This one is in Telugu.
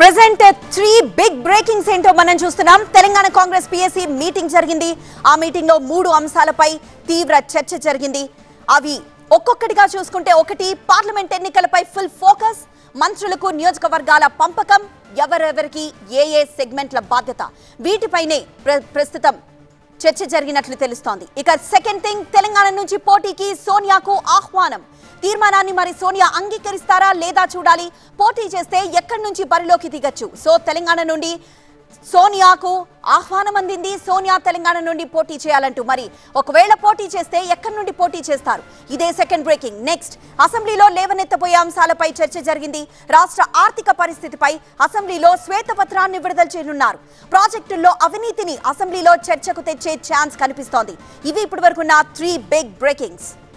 ప్రెసెంట్ త్రీ బిగ్ బ్రేకింగ్స్ ఏంటో మనం చూస్తున్నాం తెలంగాణ కాంగ్రెస్ పిఎస్సి మీటింగ్ జరిగింది ఆ మీటింగ్ లో మూడు అంశాలపై తీవ్ర చర్చ జరిగింది అవి ఒక్కొక్కటిగా చూసుకుంటే ఒకటి పార్లమెంట్ ఎన్నికలపై ఫుల్ ఫోకస్ మంత్రులకు నియోజకవర్గాల పంపకం ఎవరెవరికి ఏ ఏ సెగ్మెంట్ల బాధ్యత వీటిపైనే ప్ర- ప్రస్తుతం చర్చ జరిగినట్లు తెలుస్తోంది ఇక సెకండ్ థింగ్ తెలంగాణ నుంచి పోటీకి సోనియాకు ఆహ్వానం తీర్మానాన్ని మరి సోనియా అంగీకరిస్తారా లేదా చూడాలి పోటీ చేస్తే ఎక్కడి నుంచి బరిలోకి దిగచ్చు సో తెలంగాణ నుండి సోనియాకు ఆహ్వానం అందింది సోనియా తెలంగాణ నుండి పోటీ చేయాలంటూ మరి ఒకవేళ పోటీ చేస్తే ఎక్కడి నుండి పోటీ చేస్తారు ఇదే సెకండ్ బ్రేకింగ్ నెక్స్ట్ అసెంబ్లీలో లేవనెత్తబోయే అంశాలపై చర్చ జరిగింది రాష్ట్ర ఆర్థిక పరిస్థితిపై అసెంబ్లీలో శ్వేతపత్రాన్ని విడుదల చేయనున్నారు ప్రాజెక్టుల్లో అవినీతిని అసెంబ్లీలో చర్చకు తెచ్చే ఛాన్స్ కనిపిస్తోంది ఇవి ఇప్పటి వరకున్న త్రీ బిగ్ బ్రేకింగ్స్